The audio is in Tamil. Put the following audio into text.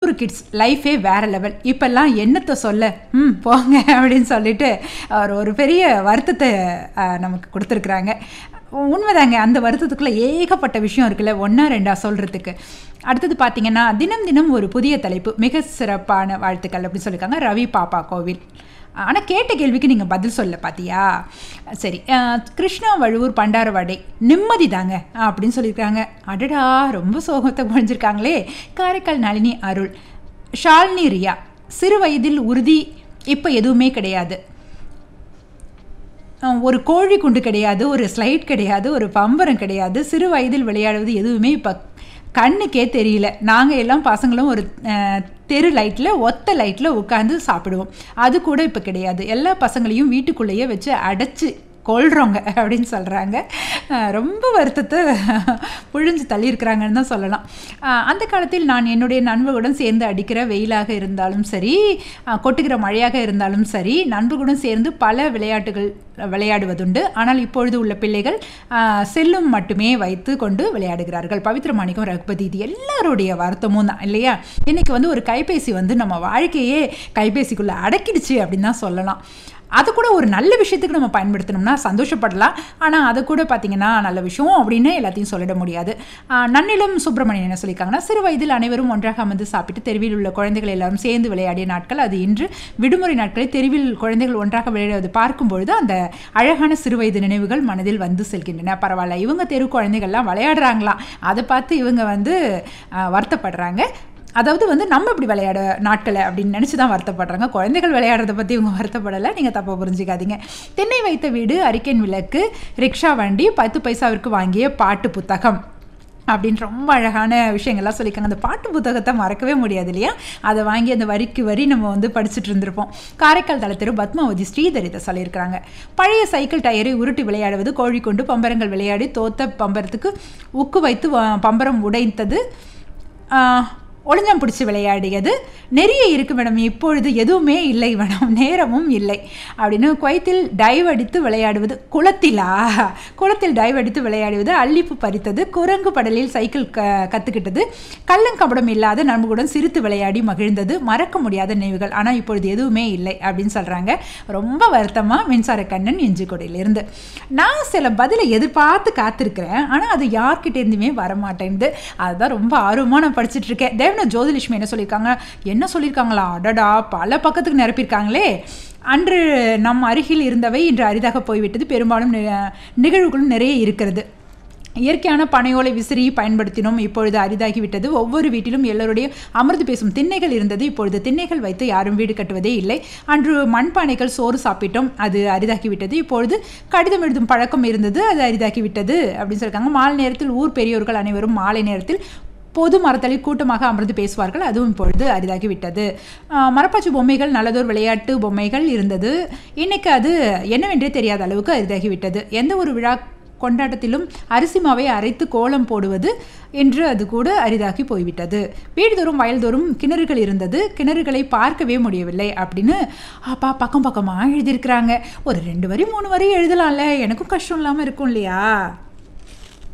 தொண்ணூறு கிட்ஸ் லைஃபே வேற லெவல் இப்பெல்லாம் என்னத்தை சொல்ல ம் போங்க அப்படின்னு சொல்லிட்டு அவர் ஒரு பெரிய வருத்தத்தை அஹ், நமக்கு கொடுத்துருக்குறாங்க உண்மைதாங்க அந்த வருத்தத்துக்குள்ளே ஏகப்பட்ட விஷயம் இருக்குல்ல ஒன்றா ரெண்டா சொல்கிறதுக்கு அடுத்தது பார்த்தீங்கன்னா தினம் தினம் ஒரு புதிய தலைப்பு மிக சிறப்பான வாழ்த்துக்கள் அப்படின்னு சொல்லியிருக்காங்க ரவி பாப்பா கோவில் ஆனால் கேட்ட கேள்விக்கு நீங்கள் பதில் சொல்ல பார்த்தியா சரி அஹ், கிருஷ்ணா வழுவூர் பண்டாரவாடை நிம்மதி தாங்க அப்படின்னு சொல்லியிருக்காங்க அடடா ரொம்ப சோகத்தை புரிஞ்சிருக்காங்களே காரைக்கால் நளினி அருள் ஷால்னி ரியா சிறு வயதில் உறுதி இப்போ எதுவுமே கிடையாது அஹ் ஒரு கோழி குண்டு கிடையாது ஒரு ஸ்லைட் கிடையாது ஒரு பம்பரம் கிடையாது சிறு வயதில் விளையாடுவது எதுவுமே இப்போ கண்ணுக்கே தெரியல நாங்கள் எல்லாம் பசங்களும் ஒரு அஹ், தெரு லைட்டில் ஒத்த லைட்டில் உட்காந்து சாப்பிடுவோம் அது கூட இப்போ கிடையாது எல்லா பசங்களையும் வீட்டுக்குள்ளேயே வச்சு அடைச்சி கொள்றோங்க அப்படின்னு சொல்கிறாங்க ரொம்ப வருத்தத்தை புழிஞ்சு தள்ளியிருக்கிறாங்கன்னு தான் சொல்லலாம் அஹ், அந்த காலத்தில் நான் என்னுடைய நண்பர்களுடன் சேர்ந்து அடிக்கிற வெயிலாக இருந்தாலும் சரி அஹ், கொட்டுகிற மழையாக இருந்தாலும் சரி நண்பர்களுடன் சேர்ந்து பல விளையாட்டுகள் விளையாடுவதுண்டு ஆனால் இப்பொழுது உள்ள பிள்ளைகள் அஹ், செல்லும் மட்டுமே வைத்து கொண்டு விளையாடுகிறார்கள் பவித்ர மாணிக்கம் ரகுபதி இது எல்லாருடைய வருத்தமும் தான் இல்லையா இன்னைக்கு வந்து ஒரு கைபேசி வந்து நம்ம வாழ்க்கையே கைபேசிக்குள்ளே அடக்கிடுச்சு அப்படின்னு தான் சொல்லலாம் அது கூட ஒரு நல்ல விஷயத்துக்கு நம்ம பயன்படுத்தணும்னா சந்தோஷப்படலாம் ஆனால் அது கூட பார்த்தீங்கன்னா நல்ல விஷயம் அப்படின்னு எல்லாத்தையும் சொல்லிட முடியாது ஆஹ் நன்னிலம் சுப்பிரமணியன் என்ன சொல்லியிருக்காங்கன்னா சிறு வயதில் அனைவரும் ஒன்றாக அமர்ந்து சாப்பிட்டு தெருவில் உள்ள குழந்தைகள் எல்லாரும் சேர்ந்து விளையாடிய நாட்கள் அது இன்று விடுமுறை நாட்களில் தெருவில் குழந்தைகள் ஒன்றாக விளையாடுவது பார்க்கும் பொழுது அந்த அழகான சிறுவயது நினைவுகள் மனதில் வந்து செல்கின்றன பரவாயில்ல இவங்க தெரு குழந்தைகள்லாம் விளையாடுறாங்களாம் அதை பார்த்து இவங்க வந்து ஆஹ் வருத்தப்படுறாங்க அதாவது வந்து நம்ம இப்படி விளையாட நாட்களை அப்படின்னு நினச்சி தான் வருத்தப்படுறாங்க குழந்தைகள் விளையாடுறத பற்றி இவங்க வருத்தப்படலை நீங்கள் தப்பாக புரிஞ்சிக்காதீங்க திண்ணை வைத்த வீடு அரிக்கன் விளக்கு ரிக்ஷா வண்டி பத்து பைசாவிற்கு வாங்கிய பாட்டு புத்தகம் அப்படின்னு ரொம்ப அழகான விஷயங்கள்லாம் சொல்லியிருக்காங்க அந்த பாட்டு புத்தகத்தை மறக்கவே முடியாது இல்லையா அதை வாங்கி அந்த வரிக்கு வரி நம்ம வந்து படிச்சுட்டு இருந்திருப்போம் காரைக்கால் தளத்திரு பத்மாவதி ஸ்ரீதர் இதை சொல்லியிருக்கிறாங்க பழைய சைக்கிள் டயரை உருட்டி விளையாடுவது கோழி கொண்டு பம்பரங்கள் விளையாடி தோத்த பம்பரத்துக்கு உக்கு வைத்து வ- பம்பரம் உடைத்தது ஆஹ், ஒளிஞ்சம் பிடிச்சி விளையாடியது நிறைய இருக்கு மேடம் இப்பொழுது எதுவுமே இல்லை மேடம் நேரமும் இல்லை அப்படின்னு குவைத்தில் டைவ் அடித்து விளையாடுவது குளத்திலா குளத்தில் டைவ் அடித்து விளையாடுவது அள்ளிப்பு பறித்தது குரங்கு படலில் சைக்கிள் க கற்றுக்கிட்டது கள்ளங்கபடம் இல்லாத நண்பர்களுடன் சிரித்து விளையாடி மகிழ்ந்தது மறக்க முடியாத நினைவுகள் ஆனால் இப்பொழுது எதுவுமே இல்லை அப்படின்னு சொல்கிறாங்க ரொம்ப வருத்தமாக மின்சார கண்ணன் இஞ்சிக்கொடையிலிருந்து நான் சில பதிலை எதிர்பார்த்து காத்திருக்கிறேன் ஆனால் அது யார்கிட்ட இருந்துமே வரமாட்டேங்குது அதுதான் ரொம்ப ஆர்வமாக நான் படிச்சுட்டு இருக்கேன் தேவன ஜோதிலட்சுமி என்ன சொல்லியிருக்காங்க என்ன சொல்லியிருக்காங்களா அடடா பல பக்கத்துக்கு நிரப்பியிருக்காங்களே அன்று நம் அருகில் இருந்தவை இன்று அரிதாக போய்விட்டது பெரும்பாலும் நி- நிகழ்வுகளும் நிறைய இருக்கிறது இயற்கையான பனையோலை விசிறி பயன்படுத்தினோம் இப்பொழுது அரிதாகிவிட்டது ஒவ்வொரு வீட்டிலும் எல்லோருடைய அமர்ந்து பேசும் திண்ணைகள் இருந்தது இப்பொழுது திண்ணைகள் வைத்து யாரும் வீடு கட்டுவதே இல்லை அன்று மண்பானைகள் சோறு சாப்பிட்டோம் அது அரிதாகிவிட்டது இப்பொழுது கடிதம் எழுதும் பழக்கம் இருந்தது அது அரிதாகிவிட்டது அப்படின்னு சொல்லியிருக்காங்க மாலை நேரத்தில் ஊர் பெரியோர்கள் அனைவரும் மாலை நேரத்தில் பொது மரத்தளில் கூட்டமாக அமர்ந்து பேசுவார்கள் அதுவும் இப்பொழுது அரிதாகிவிட்டது ஆஹ் மரப்பாச்சி பொம்மைகள் நல்லதொரு விளையாட்டு பொம்மைகள் இருந்தது இன்னைக்கு அது என்னவென்றே தெரியாத அளவுக்கு அரிதாகிவிட்டது எந்த ஒரு விழா கொண்டாட்டத்திலும் அரிசி மாவை அரைத்து கோலம் போடுவது என்று அது கூட அரிதாகி போய்விட்டது வீடுதோறும் வயல்தோறும் கிணறுகள் இருந்தது கிணறுகளை பார்க்கவே முடியவில்லை அப்படின்னு அப்பா பக்கம் பக்கமாக எழுதியிருக்கிறாங்க ஒரு ரெண்டு வரி மூணு வரி எழுதலாம்ல எனக்கும் கஷ்டம் இல்லாமல் இருக்கும் இல்லையா